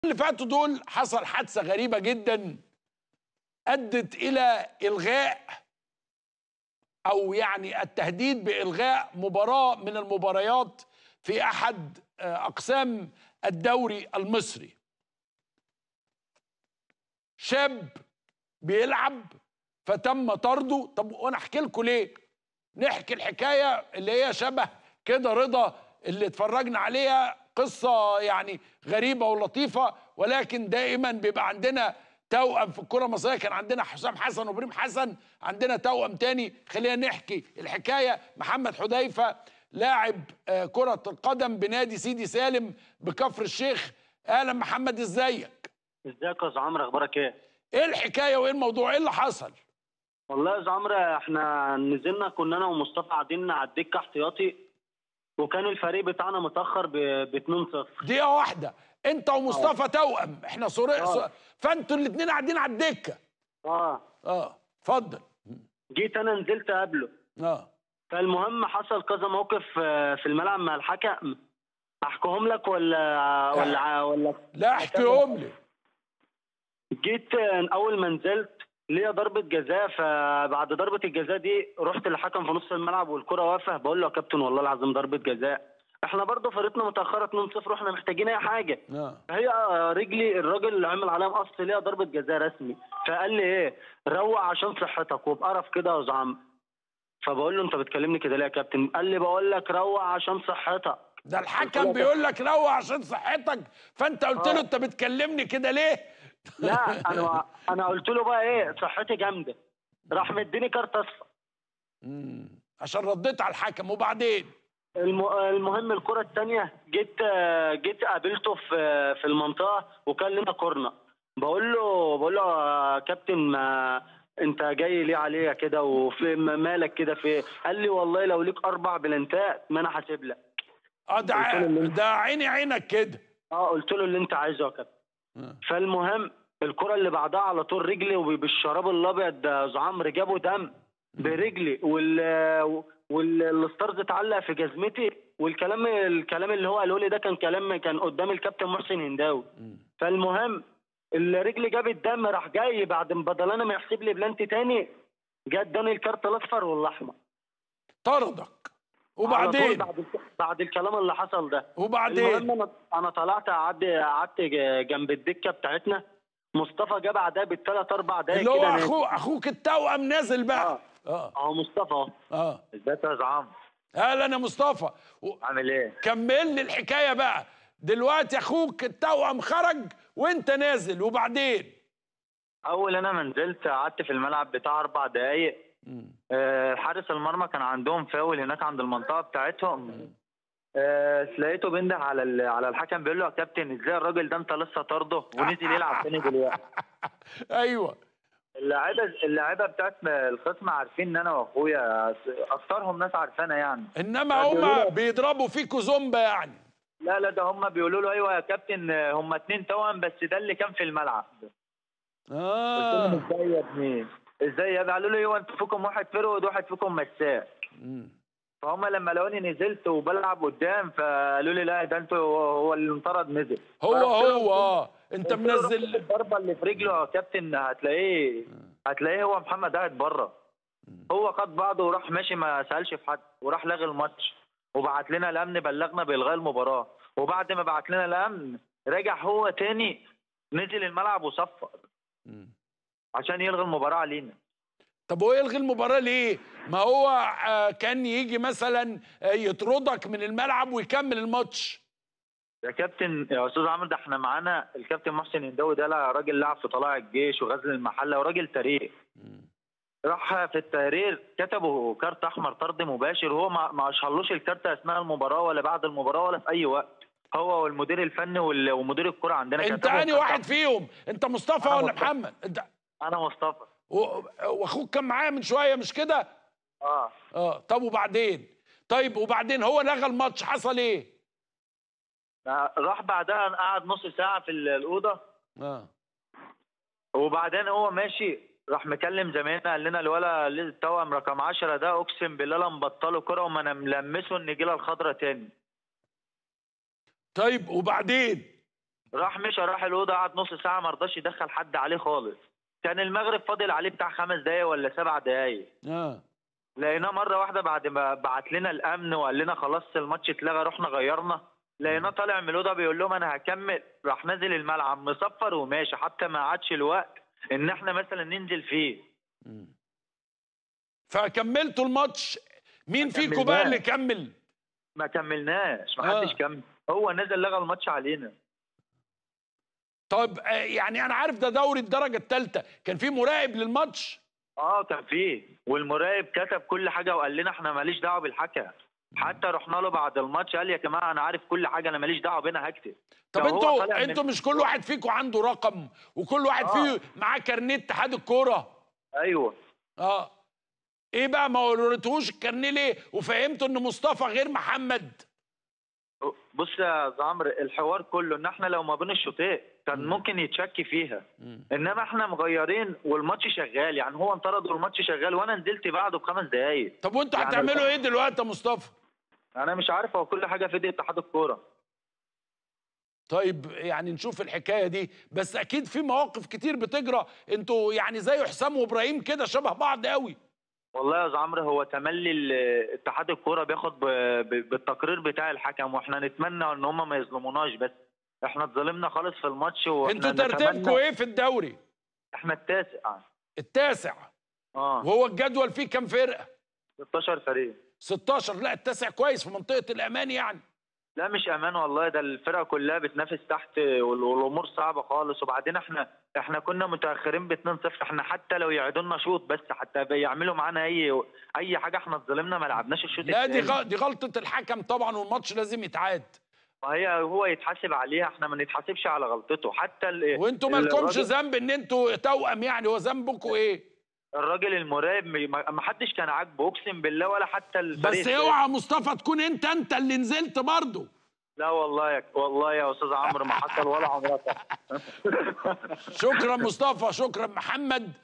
اللي فاتوا دول حصل حادثه غريبه جدا ادت الى الغاء او يعني التهديد بالغاء مباراه من المباريات في احد آه، اقسام الدوري المصري شاب بيلعب فتم طرده طب وانا احكي لكم ليه نحكي الحكايه اللي هي شبه كده رضا اللي اتفرجنا عليها قصه يعني غريبه ولطيفه ولكن دائما بيبقى عندنا توأم في الكره المصريه كان عندنا حسام حسن وابراهيم حسن عندنا توأم تاني خلينا نحكي الحكايه محمد حذيفه لاعب آه، كره القدم بنادي سيدي سالم بكفر الشيخ اهلا محمد ازيك ازيك يا استاذ عمرو اخبارك ايه؟ ايه الحكايه وايه الموضوع ايه اللي حصل والله يا استاذ عمرو احنا نزلنا كنا انا ومصطفى قاعدين على الدكه احتياطي وكان الفريق بتاعنا متاخر ب 2-0 دقيقه واحده انت ومصطفى توأم احنا صور آه. فانتوا الاثنين قاعدين على الدكه اه اه اتفضل جيت انا نزلت قبله اه فالمهم حصل كذا موقف آه، في الملعب مع الحكم احكيهم لك ولا ولا ولا لا احكيهم لي جيت آه، اول ما نزلت ليا ضربة جزاء فبعد ضربة الجزاء دي رحت للحكم في نص الملعب والكرة واقفة بقول له يا كابتن والله العظيم ضربة جزاء احنا برضه فرقتنا متأخرة 2-0 واحنا محتاجين اي حاجة اه هي رجلي الراجل اللي عمل عليها مقص ليها ضربة جزاء رسمي فقال لي ايه روق عشان صحتك وبقرف كده يا زعم فبقول له انت بتكلمني كده ليه يا كابتن قال لي بقول لك روق عشان صحتك ده الحكم بيقول لك روق عشان صحتك فانت قلت له آه. انت بتكلمني كده ليه لا انا انا قلت له بقى ايه صحتي جامده راح مديني كارت اصفر مم. عشان رديت على الحكم وبعدين الم... المهم الكرة الثانية جيت آه، جيت قابلته في في المنطقة وكان لنا كورنر بقول له بقول له يا كابتن ما انت جاي ليه عليا كده وفي م- مالك كده في قال لي والله لو ليك اربع بلنتات ما انا حاسب لك اه ده قلت له اللي انت- ده عيني عينك كده اه قلت له اللي انت عايزه يا كابتن آه. فالمهم الكرة اللي بعدها على طول رجلي وبالشراب الابيض ده زعمر جابوا دم برجلي وال والستارز اتعلق في جزمتي والكلام الكلام اللي هو قاله لي ده كان كلام كان قدام الكابتن محسن هنداوي مم. فالمهم الرجل جاب الدم راح جاي بعد ما بدل انا ما يحسب لي بلانتي تاني جه اداني الكارت الاصفر والاحمر طردك على طول وبعدين بعد الك- بعد الكلام اللي حصل ده وبعدين المهم انا انا طلعت قعدت قعدت جنب الدكه بتاعتنا مصطفى جه بعدها بالثلاث اربع دقايق اللي هو كده نازل. اخوك اخوك التوأم نازل بقى اه اه اهو مصطفى اهو اه ازيك يا زعام اهلا يا مصطفى و- عامل ايه؟ كمل لي الحكايه بقى دلوقتي اخوك التوأم خرج وانت نازل وبعدين اول انا ما نزلت قعدت في الملعب بتاع اربع دقايق آه، حارس المرمى كان عندهم فاول هناك عند المنطقه بتاعتهم آه، لقيته بينده على ال- على الحكم بيقول له يا كابتن ازاي الراجل ده انت لسه طارده ونزل يلعب تاني دلوقتي ايوه اللاعيبه اللاعيبه بتاعت الخصم عارفين ان انا واخويا اكثرهم ناس عارفانا يعني انما بيقولوا هما لك- بيضربوا فيكوا زومبا يعني لا لا ده هم بيقولوا له ايوه يا كابتن آه، هم اتنين توأم بس ده اللي كان في الملعب قلت لهم اه ازاي يا ابني ازاي يا ابني قالوا لي ايوه انتوا فيكم واحد فرود واحد فيكم مساك مم. فهم لما لقوني نزلت وبلعب قدام فقالوا لي لا ده انتوا هو اللي انطرد نزل هو فرحت له- هو اه انت قلت له روح منزل شوف الضربه اللي في رجله يا كابتن هتلاقيه هتلاقيه هو محمد قاعد بره هو خد بعضه وراح ماشي ما سالش في حد وراح لغي الماتش وبعت لنا الامن بلغنا بالغاء المباراه وبعد ما بعت لنا الامن رجع هو تاني نزل الملعب وصفر مم. عشان يلغي المباراه علينا طب هو يلغي المباراة ليه؟ ما هو آه، كان يجي مثلا آه، يطردك من الملعب ويكمل الماتش يا كابتن يا استاذ عمرو ده احنا معانا الكابتن محسن هنداوي ده لا راجل لعب في طلائع الجيش وغزل المحله وراجل تاريخ راح في التقرير كتبوا كارت احمر طرد مباشر هو ما ما اشهرلوش الكارت اثناء المباراه ولا بعد المباراه ولا في اي وقت هو والمدير الفني وال- ومدير الكره عندنا انت كتبوا انهي كارت واحد أحمر. فيهم؟ انت مصطفى أنا ولا مصطفى. محمد؟ انت انا مصطفى و- واخوك كان معايا من شويه مش كده؟ اه اه طب وبعدين؟ طيب وبعدين هو لغى الماتش حصل ايه؟ راح بعدها قعد نص ساعه في ال- الاوضه اه وبعدين هو ماشي راح مكلم زمايلنا قال لنا الولا التوأم رقم 10 ده اقسم بالله لا مبطله كره وما انا ملمسه النجيله الخضراء تاني طيب وبعدين؟ راح مشى راح الاوضه قعد نص ساعه ما رضاش يدخل حد عليه خالص كان المغرب فاضل عليه بتاع خمس دقايق ولا سبع دقايق اه لقيناه مره واحده بعد ما بعت لنا الامن وقال لنا خلاص الماتش اتلغى رحنا غيرنا لقيناه طالع من الاوضه بيقول لهم انا هكمل راح نازل الملعب مصفر وماشي حتى ما عادش الوقت ان احنا مثلا ننزل فيه فكملتوا الماتش مين ما فيكم بقى اللي كملناش. كمل ما كملناش ما حدش آه. كمل هو نزل لغى الماتش علينا طيب آه، يعني انا عارف ده دوري الدرجه الثالثه كان في مراقب للماتش اه كان فيه والمراقب كتب كل حاجه وقال لنا احنا ماليش دعوه بالحكم حتى رحنا له بعد الماتش قال يا جماعه انا عارف كل حاجه انا ماليش دعوه بينا هكتب طب لو هو طالع انتوا من- انتوا مش كل واحد فيكم عنده رقم وكل واحد آه. فيه معاه كارنيه اتحاد الكوره ايوه اه ايه بقى ما وريتوش الكارنيه ليه وفهمتوا ان مصطفى غير محمد بص يا أستاذ عمرو الحوار كله ان احنا لو ما بين الشوطين كان ممكن يتشك فيها انما احنا مغيرين والماتش شغال يعني هو انطرد والماتش شغال وانا نزلت بعده بخمس دقايق طب وانتوا يعني هتعملوا ايه دلوقتي يا مصطفى انا مش عارف هو كل حاجه في ايدي اتحاد الكوره طيب يعني نشوف الحكايه دي بس اكيد في مواقف كتير بتجرى انتوا يعني زي حسام وابراهيم كده شبه بعض قوي والله يا أستاذ عمرو هو تملي ال- اتحاد الكوره بياخد ب- ب- بالتقرير بتاع الحكم واحنا نتمنى ان هم ما يظلموناش بس احنا اتظلمنا خالص في الماتش واحنا انتوا نتمنى- ترتيبكم ايه في الدوري احنا التاسع التاسع اه وهو الجدول فيه كام فرقه 16 فريق 16 لا التاسع كويس في منطقه الامان يعني لا مش امان والله ده الفرقه كلها بتنافس تحت وال- والامور صعبه خالص وبعدين احنا احنا كنا متاخرين ب 2-0 احنا حتى لو يعيدوا لنا شوط بس حتى بيعملوا معانا اي اي حاجه احنا اتظلمنا ما لعبناش الشوط لا دي التاني. غ- دي غلطه الحكم طبعا والماتش لازم يتعاد ما هي هو يتحاسب عليها احنا ما نتحاسبش على غلطته حتى ال- وانتوا مالكمش الراجل- ذنب ان انتوا توأم يعني هو ذنبكم ايه الراجل المراقب ما ما حدش كان عاجبه اقسم بالله ولا حتى الفريق بس اوعى مصطفى تكون انت انت اللي نزلت برضه لا والله يا والله يا استاذ عمرو ما حصل ولا عمرها شكرا مصطفى شكرا محمد